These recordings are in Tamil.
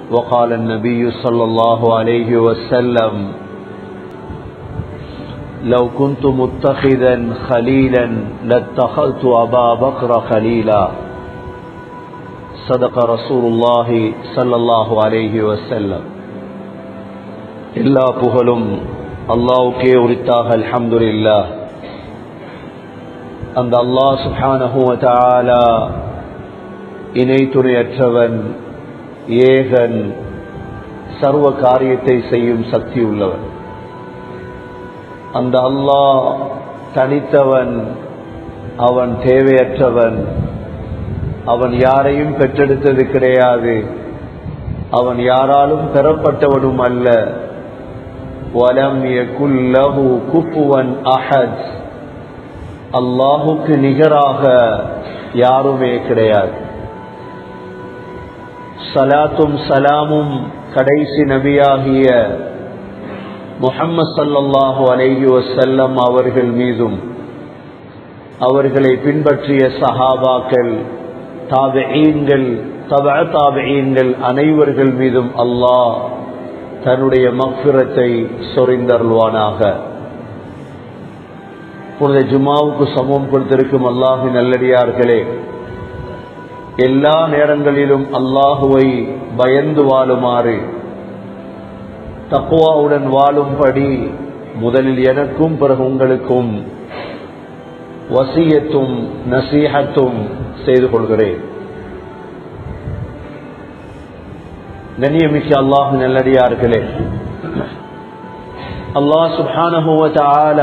وقال النبي صلى الله عليه وسلم لو كنت متخذا خليلا لاتخذت أبا بكر خليلا صدق رسول الله صلى الله عليه وسلم எல்லா புகழும் அல்லாவுக்கே உரித்தாக அல்ஹம்துலில்லா அந்த அல்லாஹ் சுப்ஹானஹு வ தஆலா இணை துணையற்றவன் ஏகன் சர்வ காரியத்தை செய்யும் சக்தி உள்ளவன் அந்த அல்லாஹ் தனித்தவன் அவன் தேவையற்றவன் அவன் யாரையும் பெற்றெடுத்தது கிடையாது அவன் யாராலும் பெறப்பட்டவனும் அல்ல வலம் யகுல்லஹு குஃபுவன் அஹத் அல்லாஹுக்கு நிகராக யாருமே கிடையாது சலாத்தும் சலாமும் கடைசி நபியாகிய முஹம்மது சல்லல்லாஹு அலைஹி வசல்லம் அவர்கள் மீதும் அவர்களை பின்பற்றிய சஹாபாக்கள் தாபெயீன்கள் தப தாபெயீன்கள் அனைவர்கள் மீதும் அல்லாஹ் தன்னுடைய மக்பிரத்தை சொரிந்தருள்வானாக புனித ஜுமாவுக்கு சமூகம் கொடுத்திருக்கும் அல்லாஹின் நல்லடியார்களே எல்லா நேரங்களிலும் அல்லாஹுவை பயந்து வாழுமாறு தக்குவாவுடன் வாழும்படி முதலில் எனக்கும் பிறகு உங்களுக்கும் வசியத்தும் நசீகத்தும் செய்து கொள்கிறேன் கண்ணியமிக்க அல்லாஹு நல்லடியார்களே அல்லாஹ் சுபானுவ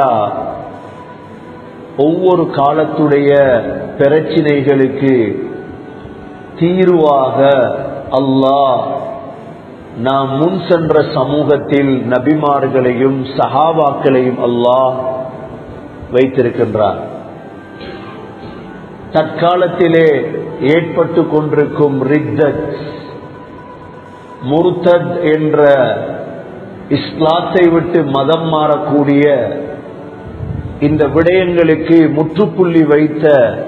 ஒவ்வொரு காலத்துடைய பிரச்சினைகளுக்கு தீர்வாக அல்லாஹ் நாம் முன் சென்ற சமூகத்தில் நபிமார்களையும் சஹாபாக்களையும் அல்லாஹ் வைத்திருக்கின்றார் தற்காலத்திலே ஏற்பட்டு கொண்டிருக்கும் ரித்தத் முர்தத் என்ற இஸ்லாத்தை விட்டு மதம் மாறக்கூடிய இந்த விடயங்களுக்கு முற்றுப்புள்ளி வைத்த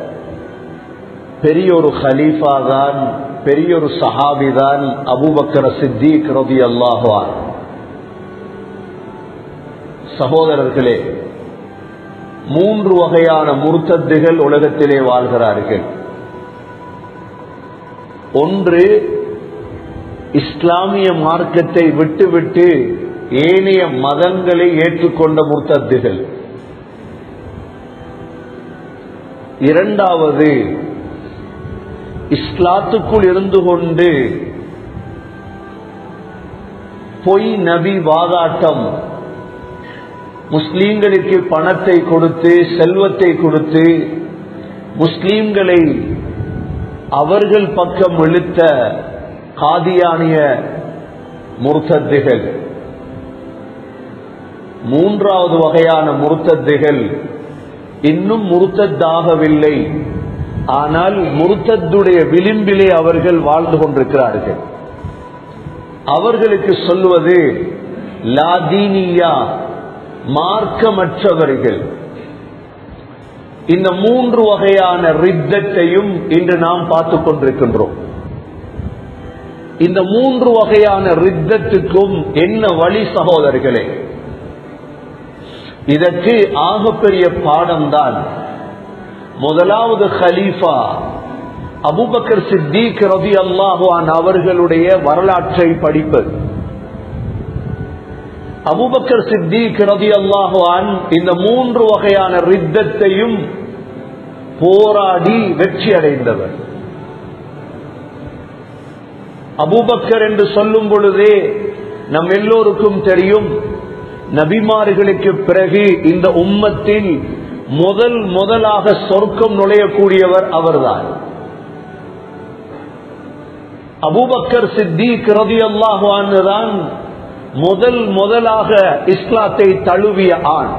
பெரிய ஒரு ஹலீஃபா தான் பெரிய ஒரு சஹாபி தான் அபுபக்கர சித்திக் ரதி அல்லாஹான் சகோதரர்களே மூன்று வகையான முர்த்தத்துகள் உலகத்திலே வாழ்கிறார்கள் ஒன்று இஸ்லாமிய மார்க்கத்தை விட்டுவிட்டு ஏனைய மதங்களை ஏற்றுக்கொண்ட முர்த்தத்துகள் இரண்டாவது இஸ்லாத்துக்குள் இருந்து கொண்டு பொய் நபி வாதாட்டம் முஸ்லீம்களுக்கு பணத்தை கொடுத்து செல்வத்தை கொடுத்து முஸ்லீம்களை அவர்கள் பக்கம் இழுத்த காதியானிய முர்த்தத்துகள் மூன்றாவது வகையான முர்த்தத்துகள் இன்னும் முருத்தத்தாகவில்லை ஆனால் முருத்தத்துடைய விளிம்பிலே அவர்கள் வாழ்ந்து கொண்டிருக்கிறார்கள் அவர்களுக்கு சொல்வது லாதீனியா மார்க்கமற்றவர்கள் இந்த மூன்று வகையான ரித்தத்தையும் இன்று நாம் பார்த்துக் கொண்டிருக்கின்றோம் இந்த மூன்று வகையான ரித்தத்துக்கும் என்ன வழி சகோதரர்களே இதற்கு ஆகப்பெரிய பாடம்தான் முதலாவது ஹலீஃபா அபுபக்கர் சித்திக் ரவி அல்லாஹான் அவர்களுடைய வரலாற்றை படிப்பது அபுபக்கர் சித்திக் ரவி அல்லாஹான் இந்த மூன்று வகையான ரித்தத்தையும் போராடி வெற்றி அடைந்தவர் அபுபக்கர் என்று சொல்லும் பொழுதே நம் எல்லோருக்கும் தெரியும் நபிமார்களுக்கு பிறகு இந்த உம்மத்தில் முதல் முதலாக சொர்க்கம் நுழையக்கூடியவர் அவர்தான் அபூபக்கர் சித்திக் ரதி அல்லாஹான் முதல் முதலாக இஸ்லாத்தை தழுவிய ஆண்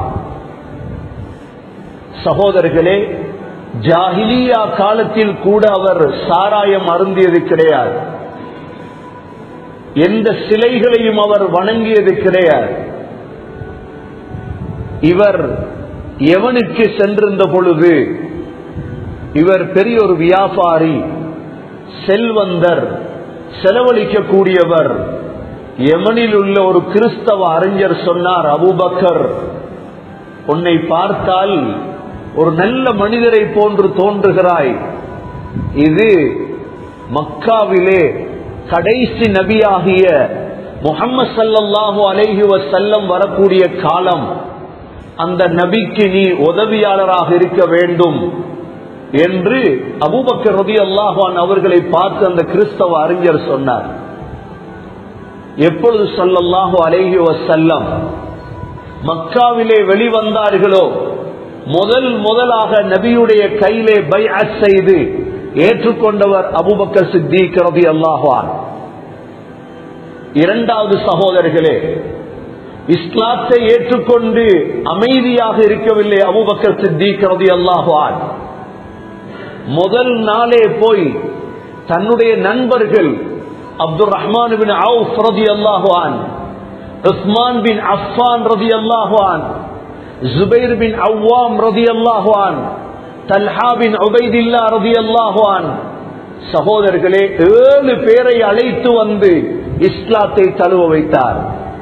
சகோதரர்களே ஜாஹிலியா காலத்தில் கூட அவர் சாராயம் அருந்தியது கிடையாது எந்த சிலைகளையும் அவர் வணங்கியது கிடையாது இவர் எவனுக்கு சென்றிருந்த பொழுது இவர் பெரிய ஒரு வியாபாரி செல்வந்தர் செலவழிக்கக்கூடியவர் யமனில் உள்ள ஒரு கிறிஸ்தவ அறிஞர் சொன்னார் அபூபக்கர் உன்னை பார்த்தால் ஒரு நல்ல மனிதரை போன்று தோன்றுகிறாய் இது மக்காவிலே கடைசி நபியாகிய முகம்மது சல்லல்லாஹு அலைஹி வஸல்லம் வரக்கூடிய காலம் அந்த நபிக்கு நீ உதவியாளராக இருக்க வேண்டும் என்று அபூபக்கர் ரபி அல்லாஹான் அவர்களை பார்த்து அந்த கிறிஸ்தவ அறிஞர் சொன்னார் எப்பொழுது சொல்லல்லாஹு அலைஹி வஸல்லம் மக்காவிலே வெளிவந்தார்களோ முதல் முதலாக நபியுடைய கையிலே பை செய்து ஏற்றுக்கொண்டவர் அபுபக்கர் சித்திக் ரபி அல்லாஹான் இரண்டாவது சகோதரர்களே இஸ்லாத்தை ஏற்றுக்கொண்டு அமைதியாக இருக்கவில்லை அபுபக்கர் சித்திக் ரபி அல்லாஹான் முதல் நாளே போய் தன்னுடைய நண்பர்கள் அப்துல் ரஹ்மான் பின் அவுஃப் ரதி அல்லாஹான் உஸ்மான் பின் அஃபான் ரதி அல்லாஹான் ஜுபைர் பின் அவ்வாம் ரதி அல்லாஹான் தல்ஹா பின் உபைதில்லா ரதி அல்லாஹான் சகோதரர்களே ஏழு பேரை அழைத்து வந்து இஸ்லாத்தை தழுவ வைத்தார்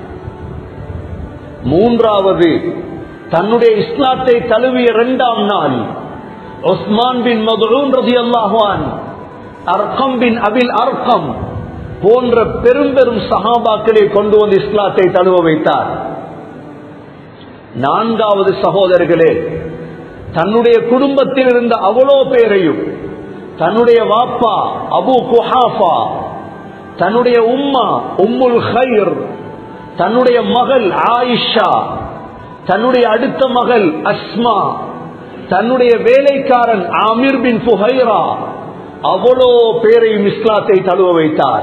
மூன்றாவது தன்னுடைய இஸ்லாத்தை தழுவிய இரண்டாம் நாள் உஸ்மான் பின் மதுரூன் ரதி அல்லாஹான் அர்க்கம் பின் அபில் அர்க்கம் போன்ற பெரும் பெரும் சகாபாக்களை கொண்டு வந்து இஸ்லாத்தை தழுவ வைத்தார் நான்காவது சகோதரர்களே தன்னுடைய குடும்பத்தில் இருந்த அவ்வளோ பேரையும் தன்னுடைய வாப்பா அபு குஹாஃபா தன்னுடைய உம்மா உம்முல் ஹைர் தன்னுடைய மகள் ஆயிஷா தன்னுடைய அடுத்த மகள் அஸ்மா தன்னுடைய வேலைக்காரன் ஆமிர் பின் புஹைரா அவ்வளோ பேரையும் இஸ்லாத்தை தழுவ வைத்தார்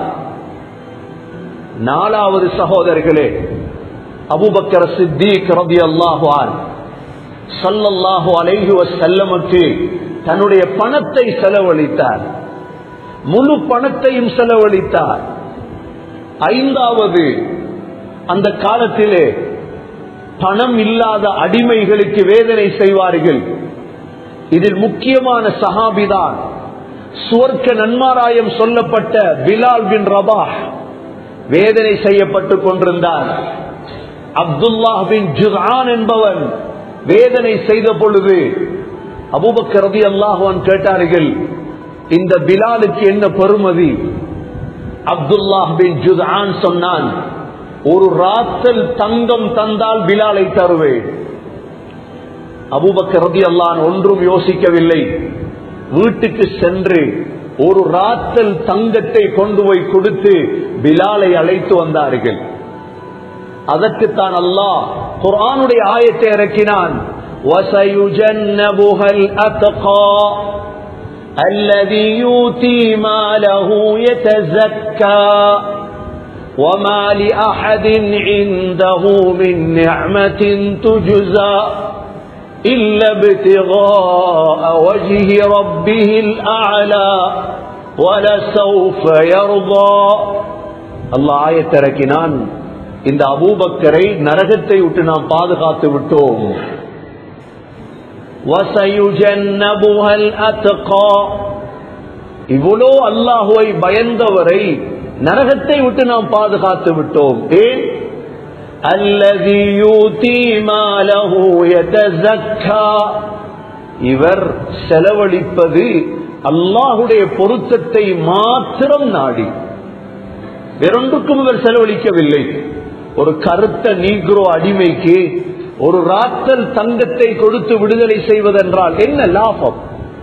நாலாவது சகோதரர்களே அபுபக்கர சித்திக் ரபி அல்லாஹுவான் சல்லல்லாஹு அலைஹி வசல்லமுக்கு தன்னுடைய பணத்தை செலவழித்தார் முழு பணத்தையும் செலவழித்தார் ஐந்தாவது அந்த காலத்திலே பணம் இல்லாத அடிமைகளுக்கு வேதனை செய்வார்கள் இதில் முக்கியமான சஹாபிதான் சுவர்க்க நன்மாராயம் சொல்லப்பட்ட பிலால் பின் ரபாஹ் வேதனை செய்யப்பட்டுக் கொண்டிருந்தார் அப்துல்லாஹ் பின் ஜுஹான் என்பவன் வேதனை செய்த பொழுது அபூபக்கர் ரதி அல்லாஹான் கேட்டார்கள் இந்த பிலாலுக்கு என்ன பெருமதி அப்துல்லாஹ் பின் ஜுதான் சொன்னான் ஒரு ராத்தல் தங்கம் தந்தால் பிலாலை தருவேன் அபூபக்கர் ரதி அல்லான் ஒன்றும் யோசிக்கவில்லை வீட்டுக்கு சென்று ஒரு ராத்தல் தங்கத்தை கொண்டு போய் கொடுத்து பிலாலை அழைத்து வந்தார்கள் அதற்குத்தான் அல்லாஹ் குர்ஆனுடைய ஆயத்தை இறக்கினான் وَسَيُجَنَّبُهَا الْأَتْقَى الَّذِي يُؤْتِي مَالَهُ يَتَزَكَّى وَمَا لِأَحَدٍ عِندَهُ مِن نِّعْمَةٍ تُجْزَى إِلَّا ابْتِغَاءَ وَجْهِ رَبِّهِ الْأَعْلَى وَلَسَوْفَ يَرْضَى அல்லாஹ் ஆயத்தை இறக்கினான் இந்த அபூபக்கரை நரகத்தை விட்டு நாம் பாதுகாத்து விட்டோம் وَسَيُجَنَّبُهَا الْأَتْقَى இவ்வளோ அல்லாஹுவை பயந்தவரை நரகத்தை விட்டு நாம் பாதுகாத்து விட்டோம் ஏன் الذي يؤتي ماله يتزكى இவர் செலவழிப்பது அல்லாஹுடைய பொருத்தத்தை மாத்திரம் நாடி வேறொன்றுக்கும் இவர் செலவழிக்கவில்லை ஒரு கருத்த நீக்ரோ அடிமைக்கு ஒரு ராத்தல் தங்கத்தை கொடுத்து விடுதலை செய்வதென்றால் என்ன லாபம்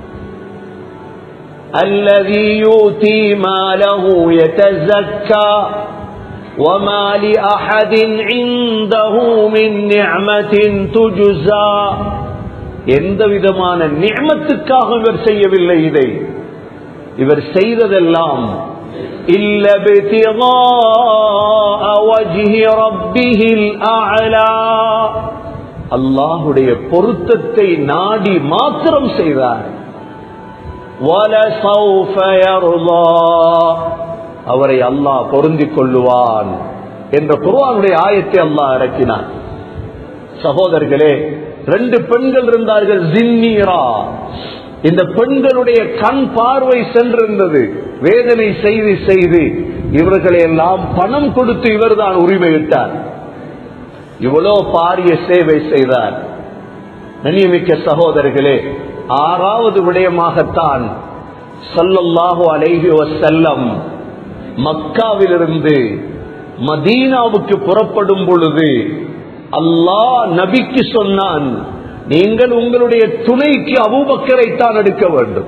الذي يؤتي ماله يتزكى وما لأحد عنده من نعمة تجزى எந்த விதமான நியமத்துக்காக இவர் செய்யவில்லை இதை இவர் செய்ததெல்லாம் إلا ابتغاء وجه ربه الأعلى அல்லாஹுடைய பொருத்தத்தை நாடி மாத்திரம் செய்தார் وَلَسَوْفَ يَرْضَى அவரை அல்லாஹ் பொருந்திக் கொள்ளுவான் என்ற குர்ஆனுடைய ஆயத்தை அல்லாஹ் இறக்கினான் சகோதரர்களே ரெண்டு பெண்கள் இருந்தார்கள் ஜின்னீரா இந்த பெண்களுடைய கண் பார்வை சென்றிருந்தது வேதனை செய்து செய்து இவர்களை எல்லாம் பணம் கொடுத்து இவர்தான் உரிமையிட்டார் இவ்வளோ பாரிய சேவை செய்தார் நனியமிக்க சகோதரர்களே ஆறாவது விடயமாகத்தான் சல்லல்லாஹு அலைஹி வசல்லம் மக்காவிலிருந்து மதீனாவுக்கு புறப்படும் பொழுது அல்லாஹ் நபிக்கு சொன்னான் நீங்கள் உங்களுடைய துணைக்கு அபூபக்கரை தான் எடுக்க வேண்டும்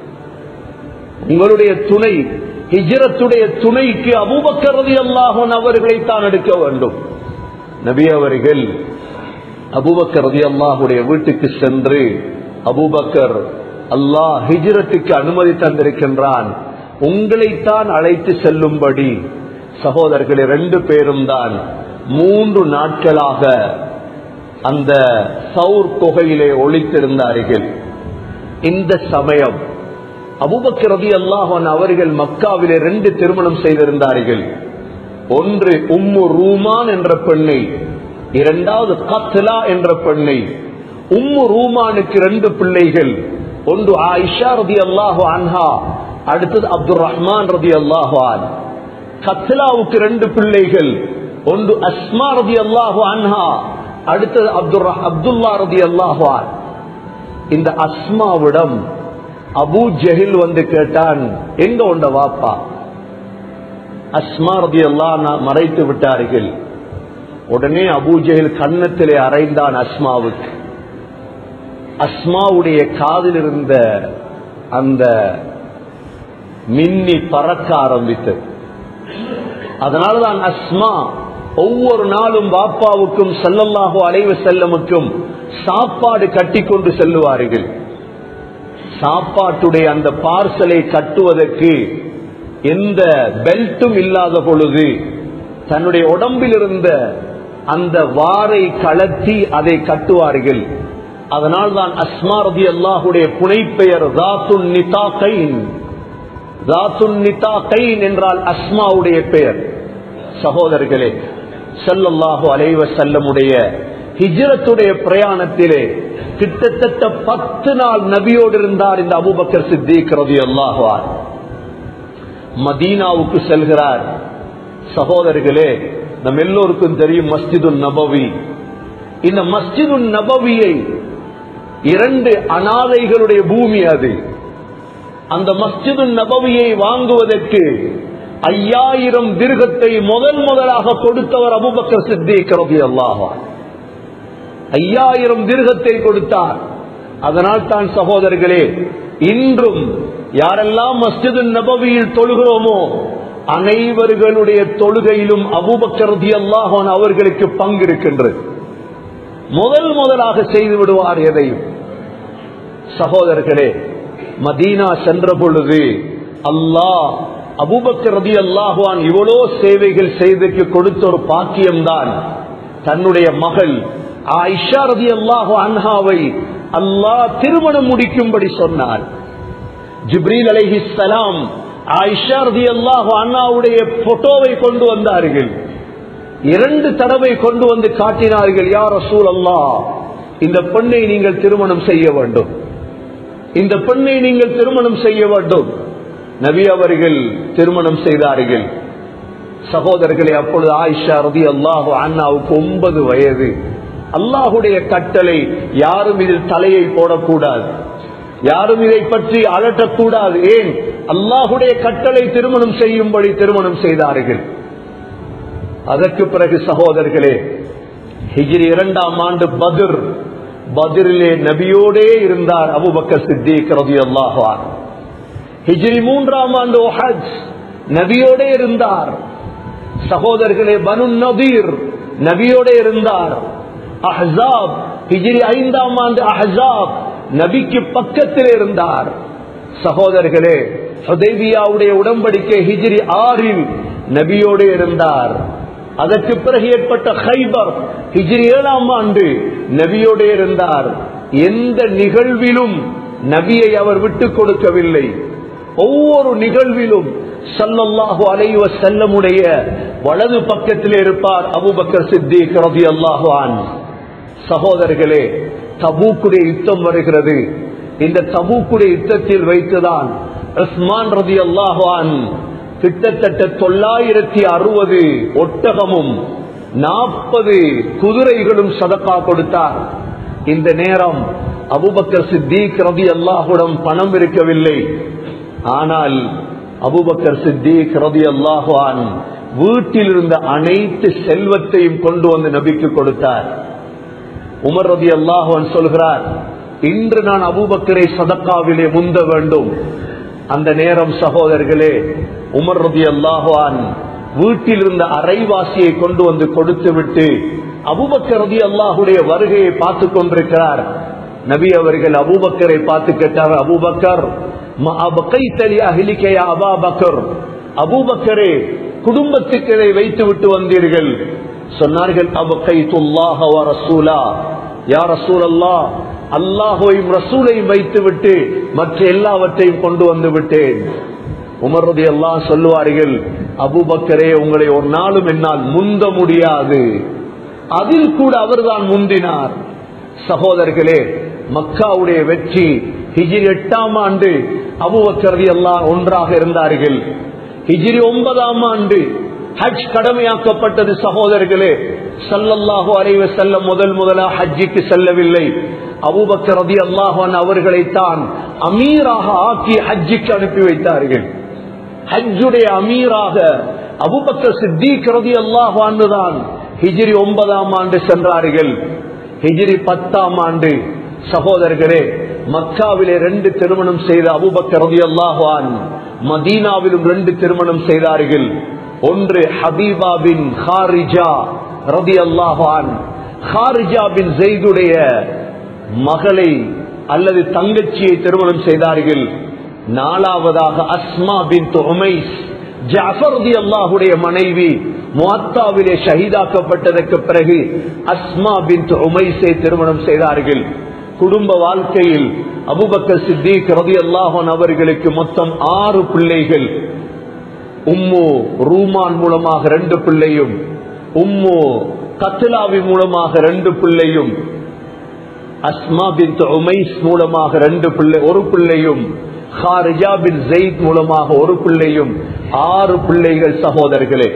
உங்களுடைய துணை ஹிஜரத்துடைய துணைக்கு அபூபக்கரதி அல்லாஹன் அவர்களை தான் எடுக்க வேண்டும் நபி அவர்கள் அபூபக்கர் ரதி அல்லாஹுடைய வீட்டுக்கு சென்று அபூபக்கர் அல்லாஹ் ஹிஜ்ரத்துக்கு அனுமதி தந்திருக்கின்றான் உங்களைத்தான் அழைத்து செல்லும்படி சகோதரர்களே ரெண்டு பேரும் தான் மூன்று நாட்களாக அந்த சவுர் தொகையிலே ஒழித்திருந்தார்கள் இந்த சமயம் அபுபக்கர் ரதி அல்லாஹன் அவர்கள் மக்காவிலே ரெண்டு திருமணம் செய்திருந்தார்கள் ஒன்று உம்மு ரூமான் என்ற பெண்ணை இரண்டாவது கத்லா என்ற பெண்ணை உம்மு ரூமானுக்கு ரெண்டு பிள்ளைகள் ஒன்று ஆயிஷா ரதி அல்லாஹு அன்ஹா அடுத்தது அப்துல் ரஹ்மான் ரதி அல்லாஹான் கத்லாவுக்கு ரெண்டு பிள்ளைகள் ஒன்று அஸ்மா ரதி அல்லாஹு அன்ஹா அடுத்தது அப்துல் அப்துல்லா ரதி அல்லாஹான் இந்த அஸ்மாவிடம் அபு ஜஹில் வந்து கேட்டான் எங்க உண்ட வாப்பா அஸ்மா ரதி அல்லாஹ் மறைத்து விட்டார்கள் உடனே அபூஜெயில் கன்னத்திலே அறைந்தான் அஸ்மாவுக்கு அஸ்மாவுடைய காதில் இருந்த அந்த மின்னி பறக்க ஆரம்பித்தது அதனாலதான் அஸ்மா ஒவ்வொரு நாளும் பாப்பாவுக்கும் செல்லல்லாகோ அலைவ செல்லமுக்கும் சாப்பாடு கட்டி கொண்டு செல்லுவார்கள் சாப்பாட்டுடைய அந்த பார்சலை கட்டுவதற்கு எந்த பெல்ட்டும் இல்லாத பொழுது தன்னுடைய உடம்பில் இருந்த அந்த வாரை கலத்தி அதை கட்டுவார்கள் அதனால் தான் அஸ்மா ரதி அல்லாஹுடைய புனைப்பெயர் தாத்துன் நிதா கைன் தாத்துன் நிதா கைன் என்றால் அஸ்மாவுடைய பெயர் சகோதரர்களே செல்லல்லாஹு அலைவ செல்லமுடைய ஹிஜ்ரத்துடைய பிரயாணத்திலே கிட்டத்தட்ட பத்து நாள் நபியோடு இருந்தார் இந்த அபுபக்கர் சித்திக் ரதி அல்லாஹுவார் மதீனாவுக்கு செல்கிறார் சகோதரர்களே நம் எல்லோருக்கும் தெரியும் மஸ்ஜிது நபவி இந்த மஸ்ஜிது நபவியை இரண்டு அனாதைகளுடைய பூமி அது அந்த மஸ்ஜிது நபவியை வாங்குவதற்கு ஐயாயிரம் திருகத்தை முதல் முதலாக கொடுத்தவர் அபுபக்கர் சித்திக் ரபி அல்லாஹா ஐயாயிரம் திருகத்தை கொடுத்தார் அதனால் தான் சகோதரர்களே இன்றும் யாரெல்லாம் மஸ்ஜிது நபவியில் தொழுகிறோமோ அனைவர்களுடைய தொழுகையிலும் அபுபக்கரதி அல்லாஹான் அவர்களுக்கு பங்கு இருக்கின்றது முதல் முதலாக செய்து விடுவார் எதையும் சகோதரர்களே மதீனா சென்ற பொழுது அல்லாஹ் அபுபக்கரதி அல்லாஹுவான் இவ்வளோ சேவைகள் செய்தற்கு கொடுத்த ஒரு பாக்கியம்தான் தன்னுடைய மகள் ஆயிஷா ரதி அல்லாஹு அன்ஹாவை அல்லாஹ் திருமணம் முடிக்கும்படி சொன்னார் ஜிப்ரீல் அலைஹிஸ்ஸலாம் ஆயிஷா ரதி அல்லாஹு அண்ணாவுடைய போட்டோவை கொண்டு வந்தார்கள் இரண்டு தடவை கொண்டு வந்து காட்டினார்கள் யார் ரசூல் அல்லா இந்த பெண்ணை நீங்கள் திருமணம் செய்ய வேண்டும் இந்த பெண்ணை நீங்கள் திருமணம் செய்ய வேண்டும் நபி அவர்கள் திருமணம் செய்தார்கள் சகோதரர்களே அப்பொழுது ஆயிஷா ரதி அல்லாஹு அண்ணாவுக்கு ஒன்பது வயது அல்லாஹுடைய கட்டளை யாரும் இதில் தலையை போடக்கூடாது யாரும் இதை பற்றி அலட்டக்கூடாது ஏன் அல்லாஹுடைய கட்டளை திருமணம் செய்யும்படி திருமணம் செய்தார்கள் அதற்கு பிறகு சகோதரர்களே ஹிஜ்ரி இரண்டாம் ஆண்டு பத்ர் பத்ரிலே நபியோடே இருந்தார் அபுபக்கர் சித்திக் ரதி அல்லாஹார் ஹிஜ்ரி மூன்றாம் ஆண்டு ஹஜ் நபியோடே இருந்தார் சகோதரர்களே பனு நபீர் நபியோடே இருந்தார் அஹ்சாப் ஹிஜ்ரி ஐந்தாம் ஆண்டு அஹ்சாப் நபிக்கு பக்கத்தில் இருந்தார் சகோதரர்களே ஹுதைபியாவுடைய உடன்படிக்கை ஹிஜ்ரி ஆறில் நபியோடு இருந்தார் அதற்கு பிறகு ஏற்பட்ட ஹைபர் ஹிஜ்ரி ஏழாம் ஆண்டு நபியோடு இருந்தார் எந்த நிகழ்விலும் நபியை அவர் விட்டுக் கொடுக்கவில்லை ஒவ்வொரு நிகழ்விலும் சல்லல்லாஹு அலைவ செல்லமுடைய வலது பக்கத்தில் இருப்பார் அபுபக்கர் சித்திக் ரதி அல்லாஹான் சகோதரர்களே தபூக்குடைய யுத்தம் வருகிறது இந்த தபூக்குடைய யுத்தத்தில் வைத்துதான் உஸ்மான் ரதி அல்லாஹான் கிட்டத்தட்ட தொள்ளாயிரத்தி அறுபது ஒட்டகமும் நாற்பது குதிரைகளும் சதக்கா கொடுத்தார் இந்த நேரம் அபுபக்கர் சித்திக் ரதி அல்லாஹுடன் பணம் இருக்கவில்லை ஆனால் அபுபக்கர் சித்திக் ரதி அல்லாஹான் வீட்டில் இருந்த அனைத்து செல்வத்தையும் கொண்டு வந்து நபிக்கு கொடுத்தார் உமர் ரதி அல்லாஹான் சொல்கிறார் இன்று நான் அபூபக்கரை சதக்காவிலே முந்த வேண்டும் அந்த நேரம் சகோதரர்களே உமர் ரதி அல்லாஹான் வீட்டில் இருந்த அரைவாசியை கொண்டு வந்து கொடுத்து விட்டு அபூபக்கர் ரதி அல்லாஹுடைய வருகையை பார்த்து கொண்டிருக்கிறார் நபி அவர்கள் அபூபக்கரை பார்த்து கேட்டார் அபூபக்கர் அபாபக்கர் அபூபக்கரே குடும்பத்துக்கு இதை வைத்து விட்டு வந்தீர்கள் சொன்னார்கள் அபகைத்துல்லாஹ வ ரசூலா யா ரசூலல்லா அல்லாஹுவையும் ரசூலையும் வைத்து விட்டு மற்ற எல்லாவற்றையும் கொண்டு வந்து விட்டேன் உமர்றது எல்லாம் சொல்லுவார்கள் அபுபக்கரே உங்களை ஒரு நாளும் என்னால் முந்த முடியாது அதில் கூட அவர்தான் முந்தினார் சகோதரர்களே மக்காவுடைய வெற்றி ஹிஜிரி எட்டாம் ஆண்டு அபுபக்கரதி எல்லாம் ஒன்றாக இருந்தார்கள் ஹிஜிரி ஒன்பதாம் ஆண்டு ஹஜ் கடமையாக்கப்பட்டது சகோதரர்களே சல்லல்லாஹு அலைவ செல்ல முதல் முதலா ஹஜ்ஜிக்கு செல்லவில்லை அபூபக்கர் ரதி அல்லாஹான் அவர்களைத்தான் அமீராக ஆக்கி ஹஜ்ஜிக்கு அனுப்பி வைத்தார்கள் ஹஜ்ஜுடைய அமீராக அபுபக்கர் சித்திக் ரதி அல்லாஹான் தான் ஹிஜிரி ஒன்பதாம் ஆண்டு சென்றார்கள் ஹிஜிரி பத்தாம் ஆண்டு சகோதரர்களே மக்காவிலே ரெண்டு திருமணம் செய்த அபுபக்கர் ரதி அல்லாஹான் மதீனாவிலும் ரெண்டு திருமணம் செய்தார்கள் ஒன்று ஹபீபா பின் ஹாரிஜா ரதி அல்லாஹான் ஹாரிஜா பின் ஜெய்துடைய மகளை அல்லது தங்கச்சியை திருமணம் செய்தார்கள் நாலாவதாக அஸ்மா பின் உமைஸ் ஜாஃபர்தி அல்லாஹுடைய மனைவி முவாத்தாவிலே ஷஹீதாக்கப்பட்டதற்கு பிறகு அஸ்மா பின் உமைஸை திருமணம் செய்தார்கள் குடும்ப வாழ்க்கையில் அபுபக்கர் சித்திக் ரதி அல்லாஹன் அவர்களுக்கு மொத்தம் ஆறு பிள்ளைகள் உம்மு ரூமான் மூலமாக ரெண்டு பிள்ளையும் உம்மு கத்லாவி மூலமாக ரெண்டு பிள்ளையும் அஸ்மா பின் உமைஸ் மூலமாக ரெண்டு பிள்ளை ஒரு பிள்ளையும் ஹாரிஜா பின் ஜெயித் மூலமாக ஒரு பிள்ளையும் ஆறு பிள்ளைகள் சகோதரர்களே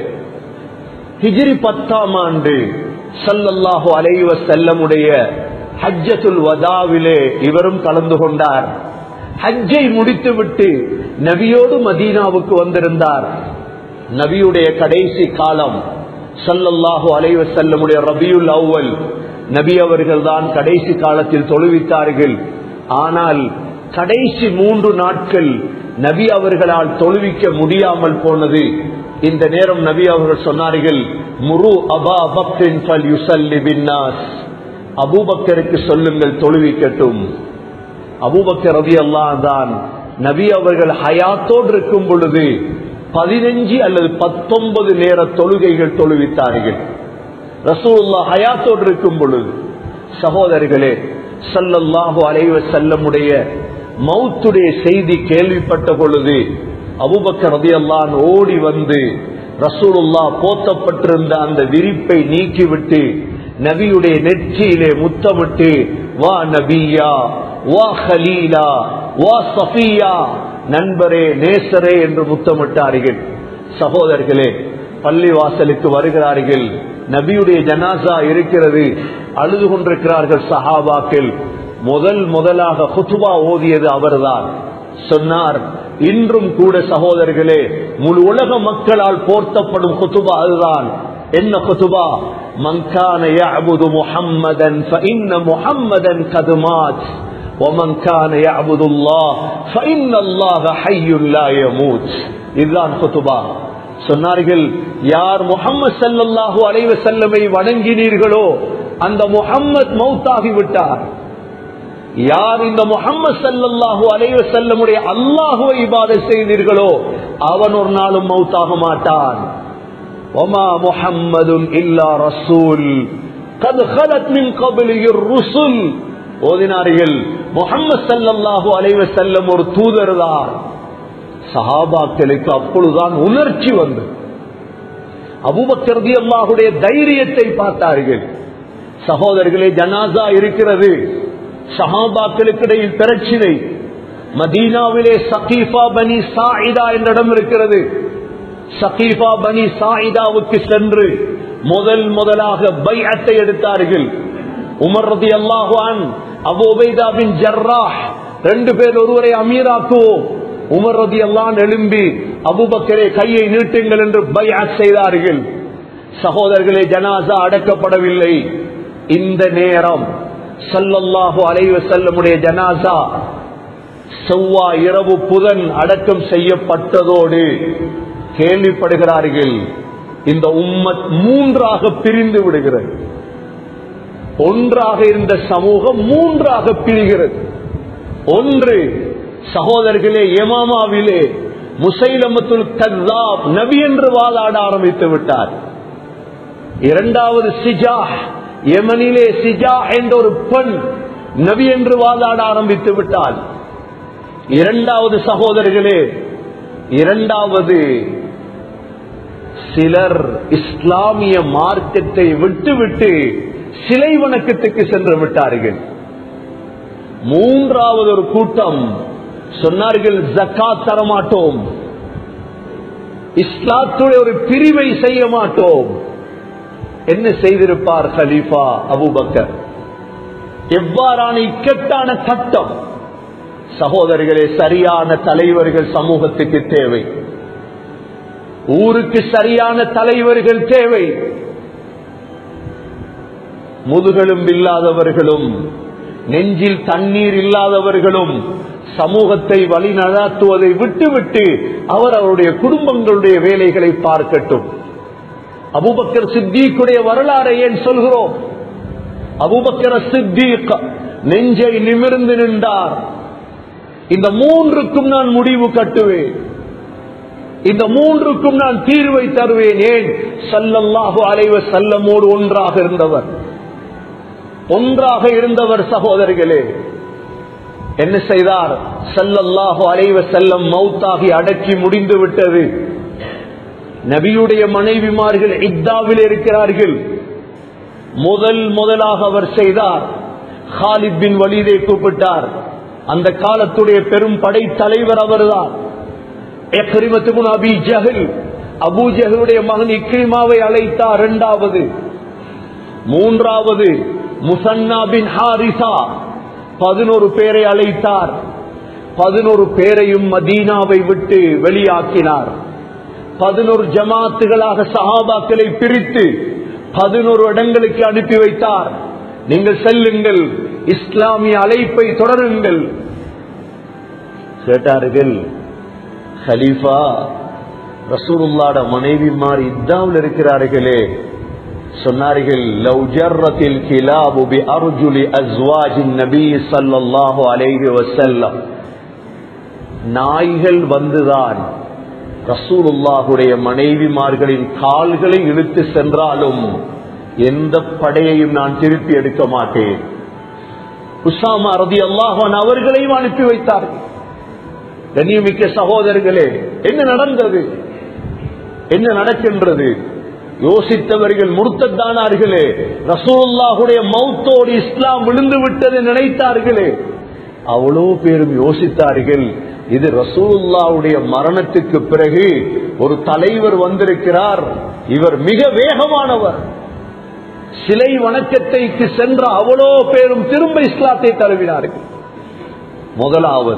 ஹிஜிரி பத்தாம் ஆண்டு சல்லல்லாஹு அலைவ செல்லமுடைய ஹஜ்ஜத்துல் வதாவிலே இவரும் கலந்து கொண்டார் ஹஜ்ஜை முடித்துவிட்டு நபியோடு மதீனாவுக்கு வந்திருந்தார் நபியுடைய கடைசி காலம் சல்லல்லாஹு அலைவ செல்லமுடைய ரபியுல் அவ்வல் நபி அவர்கள் தான் கடைசி காலத்தில் தொழுவித்தார்கள் ஆனால் கடைசி மூன்று நாட்கள் நபி அவர்களால் தொழுவிக்க முடியாமல் போனது இந்த நேரம் நபி அவர்கள் சொன்னார்கள் முரு அபா பக்ரின் ஃபல் யுசல்லி பின்னாஸ் அபூபக்கருக்கு சொல்லுங்கள் தொழுவிக்கட்டும் அபூபக்கர் ரவி அல்லா தான் நபி அவர்கள் ஹயாத்தோடு இருக்கும் பொழுது பதினஞ்சு அல்லது பத்தொன்பது நேர தொழுகைகள் தொழுவித்தார்கள் ரசூல்லா ஹயாத்தோடு இருக்கும் பொழுது சகோதரர்களே சல்லல்லாஹு அலைவ செல்லமுடைய மௌத்துடைய செய்தி கேள்விப்பட்ட பொழுது அபுபக்கர் ரதி அல்லான் ஓடி வந்து ரசூலுல்லா போத்தப்பட்டிருந்த அந்த விரிப்பை நீக்கிவிட்டு நபியுடைய நெற்றியிலே முத்தமிட்டு வா நபியா வா ஹலீலா வா சஃபியா நண்பரே நேசரே என்று முத்தமிட்டார்கள் சகோதரர்களே பள்ளிவாசலுக்கு வருகிறார்கள் நபியுடைய ஜனாசா இருக்கிறது அழுது கொண்டிருக்கிறார்கள் சஹாபாக்கள் முதல் முதலாக குத்துபா ஓதியது அவர்தான் சொன்னார் இன்றும் கூட சகோதரர்களே முழு உலக மக்களால் போர்த்தப்படும் குத்துபா அதுதான் என்ன குத்துபா மங்கான يعبد محمدا فإن محمدا قد مات ومن كان يعبد الله فإن الله حي لا يموت இதுதான் குத்துபா சொன்னார்கள் யார் முகம்மது சல்லல்லாஹு அலைவ செல்லமை வணங்கினீர்களோ அந்த முகம்மது மௌத்தாகி விட்டார் யார் இந்த முகம்மது சல்லல்லாஹு அலைவ செல்லமுடைய அல்லாஹுவை இபாத செய்தீர்களோ அவன் ஒரு நாளும் மௌத்தாக மாட்டான் ஒமா முஹம்மதுன் இல்லா ரசூல் قد خلت من قبله الرسل ஓதினார்கள் முகம்மது சல்லல்லாஹு அலைவ செல்லம் ஒரு தூதர் தான் சஹாபாக்களுக்கு அப்பொழுதுதான் உணர்ச்சி வந்து அபுபக்கர்தி அல்லாஹுடைய தைரியத்தை பார்த்தார்கள் சகோதரர்களே ஜனாசா இருக்கிறது சஹாபாக்களுக்கிடையில் பிரச்சினை மதீனாவிலே சகீஃபா பனி சாயிதா என்ற இடம் இருக்கிறது சகீஃபா பனி சாயிதாவுக்கு சென்று முதல் முதலாக பைஅத்தை எடுத்தார்கள் உமர் ரதி அல்லாஹான் அபோபைதா பின் ஜர்ராஹ் ரெண்டு பேர் ஒருவரை அமீராக்குவோம் உமர் ரதி அல்லான் எழும்பி அபுபக்கரே கையை நீட்டுங்கள் என்று பைஅத் செய்தார்கள் சகோதரர்களே ஜனாசா அடக்கப்படவில்லை இந்த நேரம் சல்லல்லாஹு அலைவ செல்லமுடைய ஜனாசா செவ்வாய் இரவு புதன் அடக்கம் செய்யப்பட்டதோடு கேள்விப்படுகிறார்கள் இந்த உம்மத் மூன்றாக பிரிந்து விடுகிறது ஒன்றாக இருந்த சமூகம் மூன்றாக பிரிகிறது ஒன்று சகோதரர்களே எமாமாவிலே முசைலமத்துல் கல்லாப் நபி என்று வாதாட ஆரம்பித்து விட்டார் இரண்டாவது சிஜா யமனிலே சிஜா என்ற ஒரு பெண் நபி என்று வாதாட ஆரம்பித்து விட்டால் இரண்டாவது சகோதரர்களே இரண்டாவது சிலர் இஸ்லாமிய மார்க்கத்தை விட்டுவிட்டு சிலை வணக்கத்துக்கு சென்று விட்டார்கள் மூன்றாவது ஒரு கூட்டம் சொன்னார்கள் ஜக்காத் தரமாட்டோம் இஸ்லாத்துடைய ஒரு பிரிவை செய்ய மாட்டோம் என்ன செய்திருப்பார் ஹலீஃபா அபுபக்கர் எவ்வாறான இக்கட்டான சட்டம் சகோதரர்களே சரியான தலைவர்கள் சமூகத்துக்கு தேவை ஊருக்கு சரியான தலைவர்கள் தேவை முதுகெலும் இல்லாதவர்களும் நெஞ்சில் தண்ணீர் இல்லாதவர்களும் சமூகத்தை வழி நடாத்துவதை விட்டுவிட்டு அவர் அவருடைய குடும்பங்களுடைய வேலைகளை பார்க்கட்டும் அபுபக்கர் சித்திக்குடைய வரலாறை ஏன் சொல்கிறோம் அபுபக்கர சித்திக் நெஞ்சை நிமிர்ந்து நின்றார் இந்த மூன்றுக்கும் நான் முடிவு கட்டுவேன் இந்த மூன்றுக்கும் நான் தீர்வை தருவேன் ஏன் சல்லல்லாஹு அலைவ செல்லமோடு ஒன்றாக இருந்தவர் ஒன்றாக இருந்தவர் சகோதரிகளே என்ன செய்தார் சல்லல்லாஹு அலைவ செல்லம் மௌத்தாகி அடக்கி முடிந்து விட்டது நபியுடைய மனைவிமார்கள் இத்தாவில் இருக்கிறார்கள் முதல் முதலாக அவர் செய்தார் ஹாலித் பின் வலீதை கூப்பிட்டார் அந்த காலத்துடைய பெரும் படை தலைவர் அவர்தான் அபி ஜஹல் அபு ஜஹலுடைய மகன் இக்ரிமாவை அழைத்தார் இரண்டாவது மூன்றாவது முசன்னா பின் ஹாரிசா பதினோரு பேரை அழைத்தார் பதினோரு பேரையும் மதீனாவை விட்டு வெளியாக்கினார் பதினோரு ஜமாத்துகளாக சஹாபாக்களை பிரித்து பதினோரு இடங்களுக்கு அனுப்பி வைத்தார் நீங்கள் செல்லுங்கள் இஸ்லாமிய அழைப்பை தொடருங்கள் கேட்டார்கள் ஹலீஃபா ரசூலுல்லாட மனைவிமார் இத்தாவில் இருக்கிறார்களே சொன்னார்கள் லவ் ஜர்ரத்தில் கிலாபு பி அர்ஜுலி அஸ்வாஜின் நபி ஸல்லல்லாஹு அலைஹி வஸல்லம் நாய்கள் வந்துதான் ரசூலுல்லாஹுடைய மனைவிமார்களின் கால்களை இழுத்து சென்றாலும் எந்த படையையும் நான் திருப்பி எடுக்க மாட்டேன் உசாமா ரதி அல்லாஹான் அவர்களையும் அனுப்பி வைத்தார்கள் கண்ணியமிக்க சகோதரர்களே என்ன நடந்தது என்ன நடக்கின்றது யோசித்தவர்கள் முர்த்தத்தானார்களே ரசூலுல்லாஹுடைய மௌத்தோடு இஸ்லாம் விழுந்து விட்டது நினைத்தார்களே அவ்வளோ பேரும் யோசித்தார்கள் இது ரசூலுல்லாவுடைய மரணத்துக்கு பிறகு ஒரு தலைவர் வந்திருக்கிறார் இவர் மிக வேகமானவர் சிலை வணக்கத்தைக்கு சென்ற அவ்வளோ பேரும் திரும்ப இஸ்லாத்தை தழுவினார்கள் முதலாவது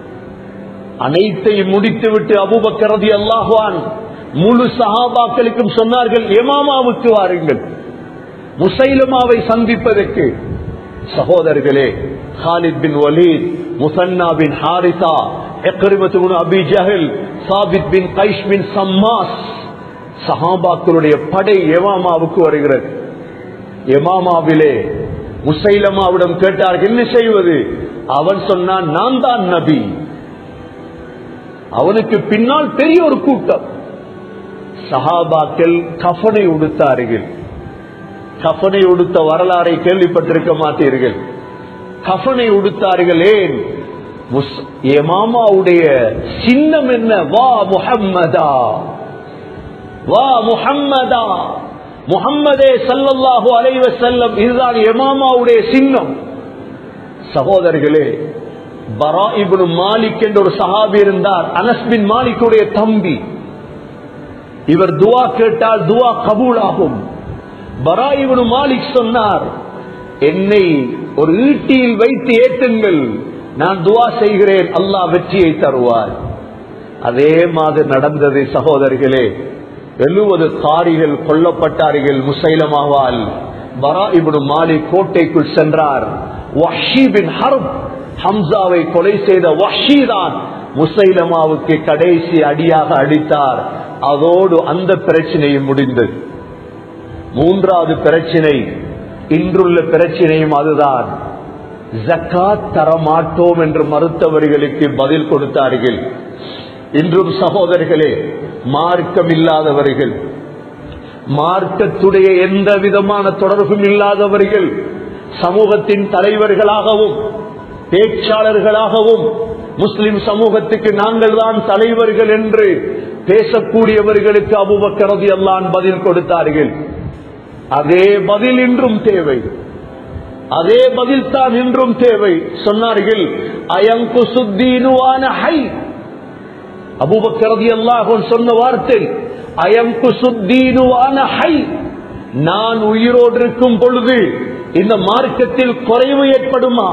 அனைத்தையும் முடித்துவிட்டு அபுபக்கரதி அல்லாஹ்வான் முழு சஹாபாக்களுக்கும் சொன்னார்கள் எமாமாவுக்கு வாருங்கள் முசைலமாவை சந்திப்பதற்கு சகோதரர்களே Khalid bin Walid Muthanna bin Haritha எக்கரிமத்து அபி ஜஹல் சாபித் பின் கைஷ் பின் சம்மாஸ் சஹாபாக்களுடைய படை எமாமாவுக்கு வருகிறது எமாமாவிலே முசைலமாவிடம் கேட்டார்கள் என்ன செய்வது அவன் சொன்னான் நான் தான் நபி அவனுக்கு பின்னால் பெரிய ஒரு கூட்டம் சஹாபாக்கள் கஃனை உடுத்தார்கள் கஃனை உடுத்த வரலாறை கேள்விப்பட்டிருக்க மாட்டீர்கள் கஃனை உடுத்தார்கள் ஏன் முஸ்- எமாமாவுடைய சின்னம் என்ன வா முஹம்மதா வா முஹம்மதா முஹம்மதே ஸல்லல்லாஹு அலைஹி வஸல்லம் இதுதான் எமாமாவுடைய சின்னம் சகோதரர்களே பரா இப்னு மாலிக் என்ற ஒரு சஹாபி இருந்தார் அனஸ் பின் மாலிக்குடைய தம்பி இவர் துவா கேட்டால் துவா கபூலாகும் பரா இப்னு மாலிக் சொன்னார் என்னை ஒரு ஈட்டியில் வைத்து ஏற்றுங்கள் நான் துவா செய்கிறேன் அல்லாஹ் வெற்றியை தருவார் அதே மாதிரி நடந்தது சகோதரர்களே எழுபது காரிகள் கொல்லப்பட்டார்கள் முசைலமாவால் பரா இப்னு மாலிக் கோட்டைக்குள் சென்றார் வஹ்ஷி பின் ஹர்ப் ஹம்சாவை கொலை செய்த வஹ்ஷி தான் முசைலமாவுக்கு கடைசி அடியாக அடித்தார் அதோடு அந்த பிரச்சனையும் முடிந்தது மூன்றாவது பிரச்சனை இன்றுள்ள பிரச்சனையும் அதுதான் ஜக்காத் தரமாட்டோம் என்று மறுத்தவர்களுக்கு பதில் கொடுத்தார்கள் இன்றும் சகோதரர்களே மார்க்கம் இல்லாதவர்கள் மார்க்கத்துடைய எந்த விதமான தொடர்பும் இல்லாதவர்கள் சமூகத்தின் தலைவர்களாகவும் பேச்சாளர்களாகவும் முஸ்லிம் சமூகத்துக்கு நாங்கள் தான் தலைவர்கள் என்று பேசக்கூடியவர்களுக்கு அபுபக்கரதி அல்லான் பதில் கொடுத்தார்கள் அதே பதில் இன்றும் தேவை அதே பதில் தான் இன்றும் தேவை சொன்னார்கள் அயங்கு சுத்தீனுவான ஹை அபுபக்கரதி அல்லாஹன் சொன்ன வார்த்தை அயங்கு சுத்தீனுவான ஹை நான் உயிரோடு இருக்கும் பொழுது இந்த மார்க்கத்தில் குறைவு ஏற்படுமா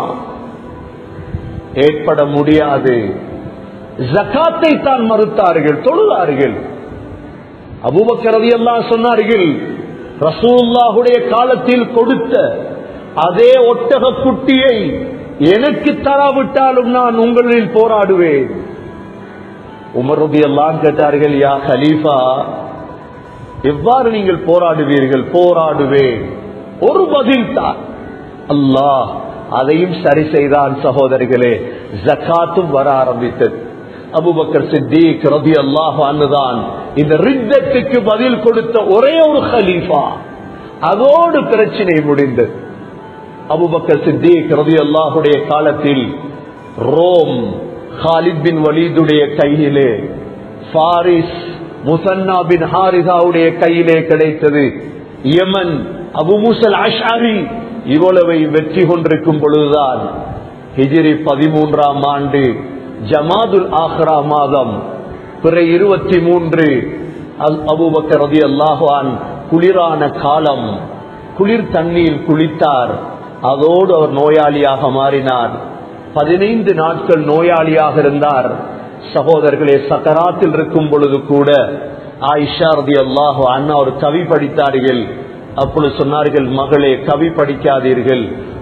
ஏற்பட முடியாது ஜக்காத்தை தான் மறுத்தார்கள் தொழுதார்கள் அபுபக்கரதி எல்லாம் சொன்னார்கள் ரசூல்லாஹுடைய காலத்தில் கொடுத்த அதே ஒட்டக குட்டியை எனக்கு தராவிட்டாலும் நான் உங்களில் போராடுவேன் உமரதி எல்லாம் கேட்டார்கள் யா ஹலீஃபா எவ்வாறு நீங்கள் போராடுவீர்கள் போராடுவேன் ஒரு பதில் தான் அல்லாஹ் அதையும் சரி செய்தான் சகோதரிகளே ஜக்காத்தும் வர ஆரம்பித்தது அபுபக்கர் சித்திக் ரதி அல்லாஹ் அன்னுதான் இந்த ரித்தத்துக்கு பதில் கொடுத்த ஒரே ஒரு ஹலீஃபா அதோடு பிரச்சனை முடிந்தது அபுபக்கர் சித்திக் ரதி அல்லாஹுடைய காலத்தில் ரோம் ஹாலித் பின் வலீதுடைய கையிலே பாரிஸ் முசன்னா பின் ஹாரிசாவுடைய கையிலே கிடைத்தது யமன் அபு முசல் அஷாரி இவ்வளவை வெற்றி கொண்டிருக்கும் பொழுதுதான் ஹிஜிரி பதிமூன்றாம் ஆண்டு ஜமாதுல் ஆஹ்ரா மாதம் பிற இருபத்தி மூன்று அபுபக்கர் ரதி அல்லாஹான் குளிரான காலம் குளிர் தண்ணீர் குளித்தார் அதோடு அவர் நோயாளியாக மாறினார் பதினைந்து நாட்கள் நோயாளியாக இருந்தார் சகோதரர்களே சக்கராத்தில் இருக்கும் பொழுது கூட ஆயிஷா ரதி அல்லாஹு அண்ணா ஒரு கவி படித்தார்கள் அப்பொழுது சொன்னார்கள் மகளே கவி படிக்காதீர்கள்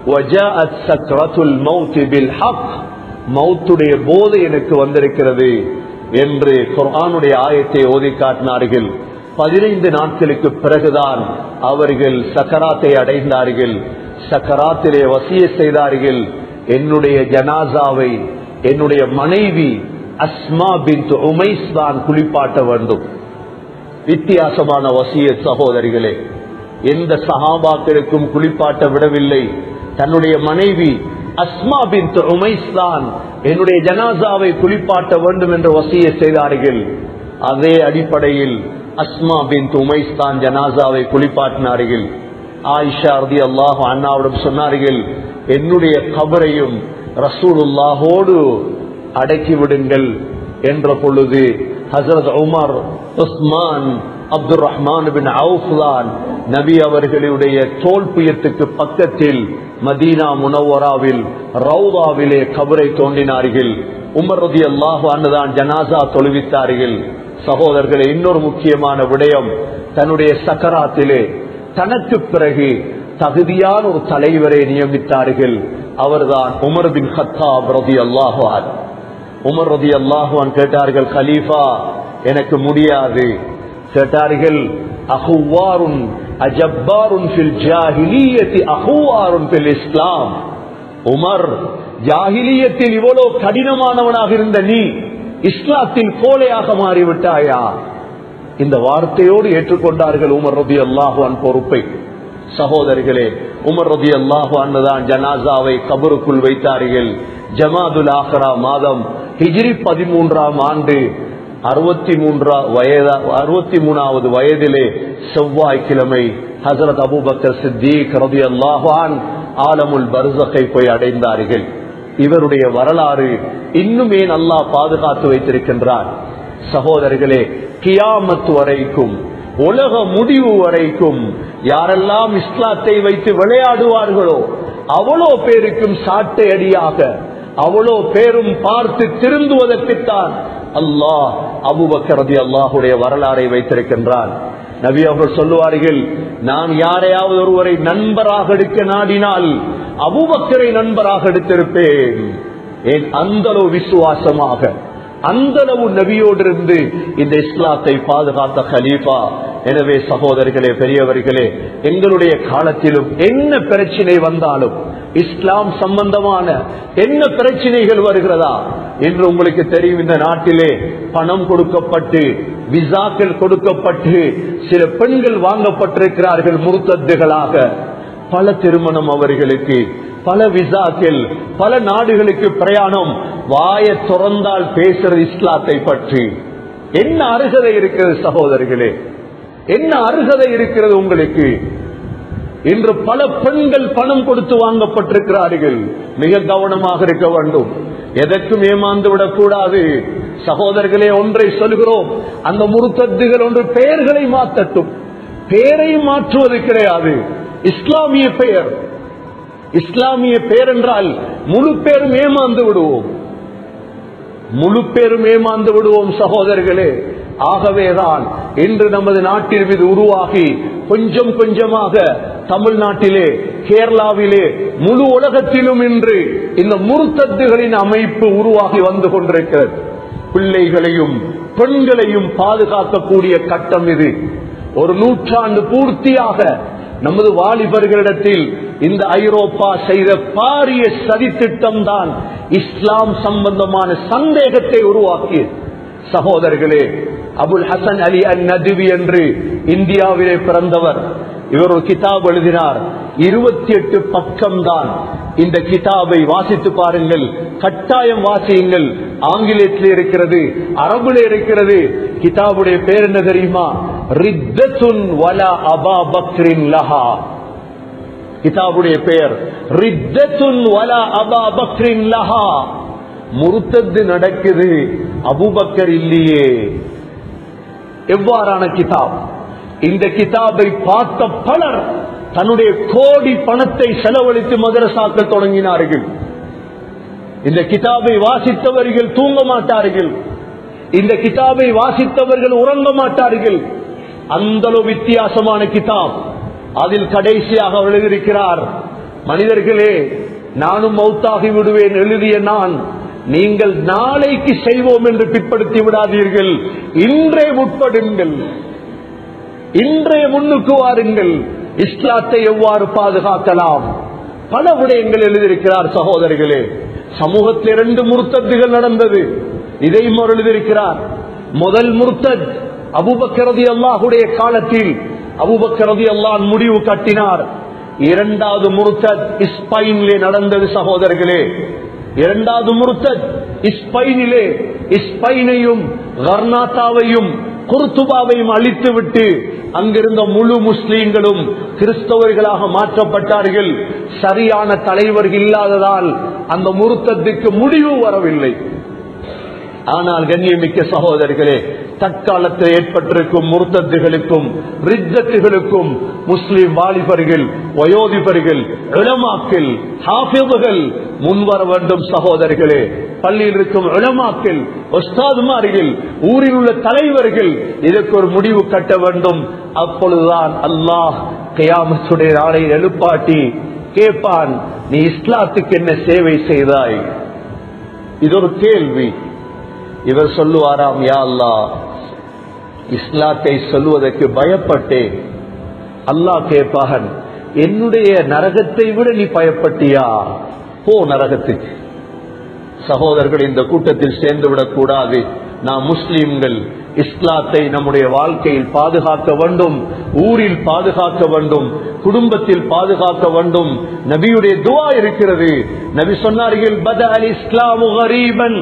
மௌத்துடைய போதை எனக்கு வந்திருக்கிறது என்று குர்ஆனுடைய ஆயத்தை ஓதி காட்டினார்கள் பதினைந்து நாட்களுக்கு பிறகுதான் அவர்கள் சக்கராத்தை அடைந்தார்கள் சக்கராத்திலே வசிய செய்தார்கள் என்னுடைய ஜனாசாவை என்னுடைய மனைவி அஸ்மா பின் உமைஸ் தான் குளிப்பாட்ட வேண்டும் வித்தியாசமான வசிய சகோதரிகளே எந்த சகாபாக்களுக்கும் குளிப்பாட்ட விடவில்லை தன்னுடைய மனைவி அஸ்மா பின் உமைஸ் தான் என்னுடைய ஜனாசாவை குளிப்பாட்ட வேண்டும் என்று வசிய செய்தார்கள் அதே அடிப்படையில் அஸ்மா பின் உமைஸ் தான் ஜனாசாவை குளிப்பாட்டினார்கள் ஆயிஷா ரதி அல்லாஹ் அண்ணாவிடம் சொன்னார்கள் என்னுடைய கபரையும் ரசூலுல்லாஹோடு அடக்கி விடுங்கள் என்ற பொழுது Hazrat Umar Usman Abdul Rahman bin அவுஃப்தான் நபி அவர்களுடைய தோல் புயத்துக்கு பக்கத்தில் மதீனா முனவராவில் ரவுதாவிலே கபரை தோண்டினார்கள் உமர் ரதி அல்லாஹு அன்னுதான் ஜனாசா தொழுவித்தார்கள் சகோதரர்களே இன்னொரு முக்கியமான விடயம் தன்னுடைய சக்கராத்திலே தனக்கு பிறகு தகுதியான ஒரு தலைவரை நியமித்தார்கள் அவர்தான் உமர் பின் ஹத்தாப் ரதி அல்லாஹான் உமர் ரதி அல்லாஹுவான் கேட்டார்கள் கலீஃபா எனக்கு முடியாது கேட்டார்கள் அஹுவாருன் அஜப்பாருன் ஃபில் ஜாஹிலியத்தி அஹுவாருன் ஃபில் இஸ்லாம் உமர் ஜாஹிலியத்தில் இவ்வளவு கடினமானவனாக இருந்த நீ இஸ்லாத்தில் கோலையாக மாறிவிட்டாயா இந்த வார்த்தையோடு ஏற்றுக்கொண்டார்கள் உமர் ரபி அல்லாஹுவான் பொறுப்பை சகோதரிகளே உமர் ரபி அல்லாஹுவான் தான் ஜனாசாவை கபருக்குள் வைத்தார்கள் ஜமாதுல் ஆஹ்ரா மாதம் ஹிஜ்ரி பதிமூன்றாம் ஆண்டு அறுபத்தி மூன்றா வயத அறுபத்தி மூணாவது வயதிலே செவ்வாய்க்கிழமை ஹசரத் அபுபக்கர் சித்திக் ரபி அல்லாஹான் ஆலமுல் பர்சகை போய் அடைந்தார்கள் இவருடைய வரலாறு இன்னுமே நல்லா பாதுகாத்து வைத்திருக்கின்றார் சகோதரர்களே கியாமத் வரைக்கும் உலக முடிவு வரைக்கும் யாரெல்லாம் இஸ்லாத்தை வைத்து விளையாடுவார்களோ அவ்வளோ பேருக்கும் சாட்டை அடியாக அவ்வளோ பேரும் பார்த்து திருந்துவதற்குத்தான் அல்லாஹ் அபுபக்கரதி அல்லாஹுடைய வரலாறை வைத்திருக்கின்றான் நபி அவர்கள் சொல்லுவார்கள் நான் யாரையாவது ஒருவரை நண்பராக எடுக்க நாடினால் அபுபக்கரை நண்பராக எடுத்திருப்பேன் ஏன் அந்த அளவு விசுவாசமாக அந்த அளவு நபியோடு இருந்து இந்த இஸ்லாத்தை பாதுகாத்த கலீஃபா எனவே சகோதரர்களே பெரியவர்களே எங்களுடைய காலத்திலும் என்ன பிரச்சனை வந்தாலும் இஸ்லாம் சம்பந்தமான என்ன பிரச்சனைகள் வருகிறதா என்று உங்களுக்கு தெரியும் இந்த நாட்டிலே பணம் கொடுக்கப்பட்டு விசாக்கள் கொடுக்கப்பட்டு சில பெண்கள் வாங்கப்பட்டிருக்கிறார்கள் முருத்தத்துகளாக பல திருமணம் அவர்களுக்கு பல விசாக்கள் பல நாடுகளுக்கு பிரயாணம் வாய துறந்தால் பேசுறது இஸ்லாத்தை பற்றி என்ன அருகதை இருக்கிறது சகோதரர்களே என்ன அருகதை இருக்கிறது உங்களுக்கு இன்று பல பெண்கள் பணம் கொடுத்து வாங்கப்பட்டிருக்கிறார்கள் மிக கவனமாக இருக்க வேண்டும் எதற்கும் ஏமாந்து விடக்கூடாது சகோதரர்களே ஒன்றை சொல்கிறோம் அந்த முருத்தத்துகள் ஒன்று பெயர்களை மாற்றட்டும் பெயரை மாற்றுவது கிடையாது இஸ்லாமிய பெயர் இஸ்லாமிய பெயர் என்றால் முழு பேரும் ஏமாந்து விடுவோம் முழு பேரும் ஏமாந்து விடுவோம் சகோதரர்களே ஆகவேதான் இன்று நமது நாட்டில் இது உருவாகி கொஞ்சம் கொஞ்சமாக தமிழ்நாட்டிலே கேரளாவிலே முழு உலகத்திலும் இன்று இந்த முருத்தத்துகளின் அமைப்பு உருவாகி வந்து கொண்டிருக்கிறது பிள்ளைகளையும் பெண்களையும் பாதுகாக்கக்கூடிய கட்டம் இது ஒரு நூற்றாண்டு பூர்த்தியாக நமது வாலிபர்களிடத்தில் இந்த ஐரோப்பா செய்த பாரிய சதித்திட்டம் தான் இஸ்லாம் சம்பந்தமான சந்தேகத்தை உருவாக்கியது சகோதரர்களே அபுல் ஹசன் அலி அன் நதுவி என்று இந்தியாவிலே பிறந்தவர் இவர் ஒரு கிதாப் எழுதினார் இருபத்தி எட்டு பக்கம் தான் இந்த கிதாபை வாசித்து பாருங்கள் கட்டாயம் வாசியுங்கள் ஆங்கிலத்தில் இருக்கிறது அரபுல இருக்கிறது கிதாபுடைய பேர் என்ன தெரியுமா ரித்தத்துன் வலா அபா பக்ரின் லஹா கிதாபுடைய பெயர் ரித்தத்துன் வலா அபா பக்ரின் லஹா முருத்தது நடக்குது அபுபக்கர் இல்லையே எவ்வாறான கிதாப் இந்த கிதாபை பார்த்த பலர் தன்னுடைய கோடி பணத்தை செலவழித்து மதரசாக்கள் தொடங்கினார்கள் இந்த கிதாபை வாசித்தவர்கள் தூங்க மாட்டார்கள் இந்த கிதாபை வாசித்தவர்கள் உறங்க மாட்டார்கள் அந்த அளவு வித்தியாசமான கிதாப் அதில் கடைசியாக அவர் எழுதியிருக்கிறார் மனிதர்களே நானும் மௌத்தாகி விடுவேன் எழுதிய நான் நீங்கள் நாளைக்கு செய்வோம் என்று பிற்படுத்தி விடாதீர்கள் இன்றே முற்படுங்கள் இன்றைய முன்னுக்கு வாருங்கள் இஸ்லாத்தை எவ்வாறு பாதுகாக்கலாம் பல விடயங்கள் எழுதியிருக்கிறார் சகோதரிகளே சமூகத்தில் இரண்டு முருத்தத்துகள் நடந்தது இதையும் அவர் எழுதியிருக்கிறார் முதல் முருத்தத் அபுபக்கரதி அல்லாஹுடைய காலத்தில் அபுபக்கரதி அல்லாஹ் முடிவு கட்டினார் இரண்டாவது முருத்தத் இஸ்பைனிலே நடந்தது சகோதரர்களே இரண்டாவது முருத்தத் இஸ்பைனிலே இஸ்பைனையும் கர்நாத்தாவையும் குர்துபாவையும் அழித்துவிட்டு அங்கிருந்த முழு முஸ்லீம்களும் கிறிஸ்தவர்களாக மாற்றப்பட்டார்கள் சரியான தலைவர்கள் இல்லாததால் அந்த முருத்தத்துக்கு முடிவு வரவில்லை ஆனால் கண்ணியமிக்க சகோதரர்களே தற்காலத்தில் ஏற்பட்டிருக்கும் முர்த்தத்துகளுக்கும் ரித்தத்துகளுக்கும் முஸ்லிம் வாலிபர்கள் வயோதிபர்கள் இளமாக்கள் ஹாஃபிதுகள் முன்வர வேண்டும் சகோதரர்களே பள்ளியில் இருக்கும் இளமாக்கள் ஒஸ்தாதுமார்கள் ஊரில் உள்ள தலைவர்கள் இதற்கு ஒரு முடிவு கட்ட வேண்டும் அப்பொழுதுதான் அல்லாஹ் கயாமத்துடைய நாளை எழுப்பாட்டி கேட்பான் நீ இஸ்லாத்துக்கு என்ன சேவை செய்தாய் இது ஒரு கேள்வி இவர் சொல்லுவாராம் யா அல்லா இஸ்லாத்தை சொல்லுவதற்கு பயப்பட்டேன் அல்லாஹ் கேட்பாகன் என்னுடைய நரகத்தை விட நீ பயப்பட்டியா போ நரகத்துக்கு சகோதரர்கள் இந்த கூட்டத்தில் சேர்ந்து விடக்கூடாது நாம் முஸ்லிம்கள் இஸ்லாத்தை நம்முடைய வாழ்க்கையில் பாதுகாக்க வேண்டும் ஊரில் பாதுகாக்க வேண்டும் குடும்பத்தில் பாதுகாக்க வேண்டும் நபியுடைய துவா இருக்கிறது நபி சொன்னார்கள் பத அல் இஸ்லாமு கரீபன்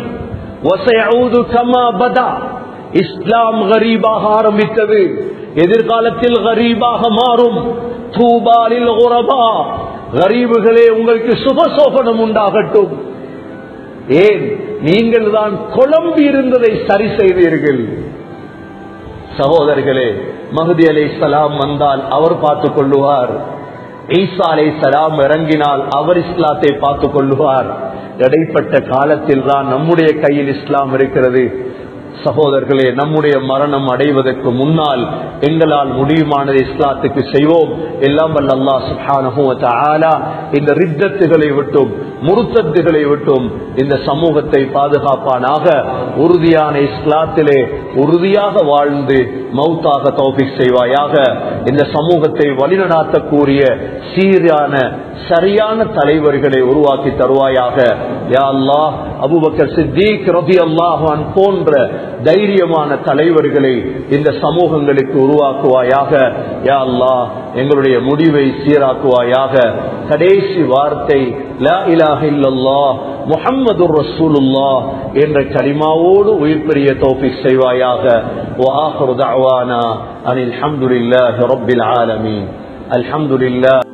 கமா பதா இஸ்லாம் கரீபாக ஆரம்பித்தது எதிர்காலத்தில் கரீபாக மாறும் தூபாலில் உறபா கரீபுகளே உங்களுக்கு சுபசோபனம் உண்டாகட்டும் ஏன் நீங்கள் தான் குழம்பி இருந்ததை சரி செய்தீர்கள் சகோதரர்களே மஹதி அலை சலாம் வந்தால் அவர் பார்த்துக் கொள்ளுவார் ஈசா அலை சலாம் இறங்கினால் அவர் இஸ்லாத்தை பார்த்துக் கொள்ளுவார் இடைப்பட்ட காலத்தில் தான் நம்முடைய கையில் இஸ்லாம் இருக்கிறது சகோதரர்களே நம்முடைய மரணம் அடைவதற்கு முன்னால் எங்களால் முடியுமானது இஸ்லாத்துக்கு செய்வோம் எல்லாம் வல்ல அல்லாஹ் சுப்ஹானஹு வ தஆலா இந்த ரித்தத்துகளை விட்டும் முருத்தத்துகளை விட்டும் இந்த சமூகத்தை பாதுகாப்பானாக உறுதியான இஸ்லாத்திலே உறுதியாக வாழ்ந்து மௌத்தாக தௌஃபிக் செய்வாயாக இந்த சமூகத்தை வழிநடாத்தக்கூடிய சீரான சரியான தலைவர்களை உருவாக்கி தருவாயாக யா அல்லாஹ் அபூபக்கர் சித்திக் ரலியல்லாஹு அன்ஹு போன்ற தைரியமான தலைவர்களை இந்த சமூகங்களுக்கு உருவாக்குவாயாக யா அல்லாஹ் எங்களுடைய முடிவை சீராக்குவாயாக கடைசி வார்த்தை லா இலாஹ இல்லல்லாஹ் முஹம்மதுர் ரசூலுல்லாஹ் என்ற கலிமாவோடு உயிர் பெரிய தௌஃபிக் செய்வாயாக وآخر دعوانا أن الحمد لله رب العالمين الحمد لله